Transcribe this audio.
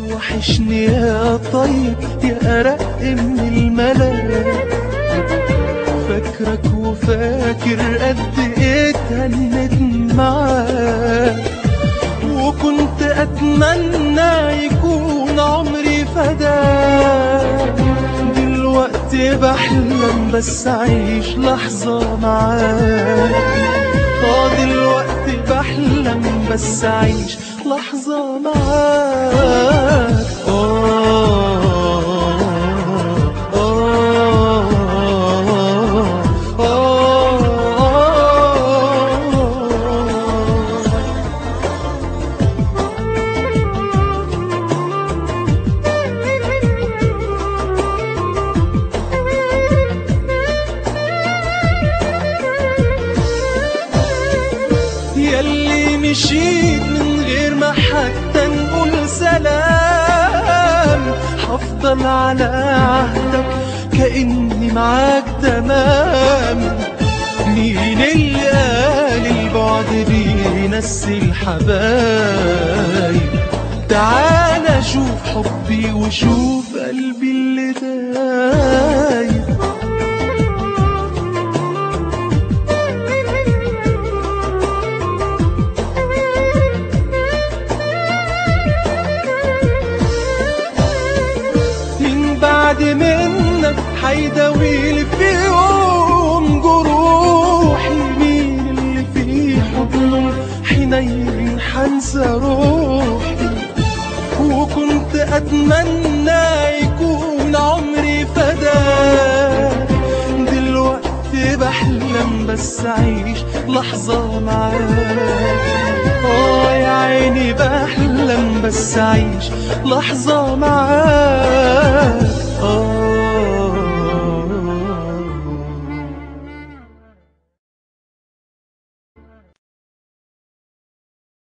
وحشني يا طيب يا أرق من الملاك فاكرك وفاكر قد ايه اتهنت معاك وكنت اتمنى يكون عمري فداك دلوقتي بحلم بس اعيش لحظة معاك اه دلوقتي بحلم بس اعيش لحظة معاك آه آه آه آه ياللي مشيت من غير ما حتى نقول سلام هفضل على عهدك كأني معاك تمام مين اللي قال البعد بينسي الحبايب تعال شوف حبي وشوف قلبي اللي دايب من بعد منك حيداويلي في يوم جروحي مين اللي في حضنه حنين حنسى روحي وكنت اتمنى يكون عمري فداك دلوقتي بحلم بس اعيش لحظة معاك اه يا عيني بحلم بس اعيش لحظة معاك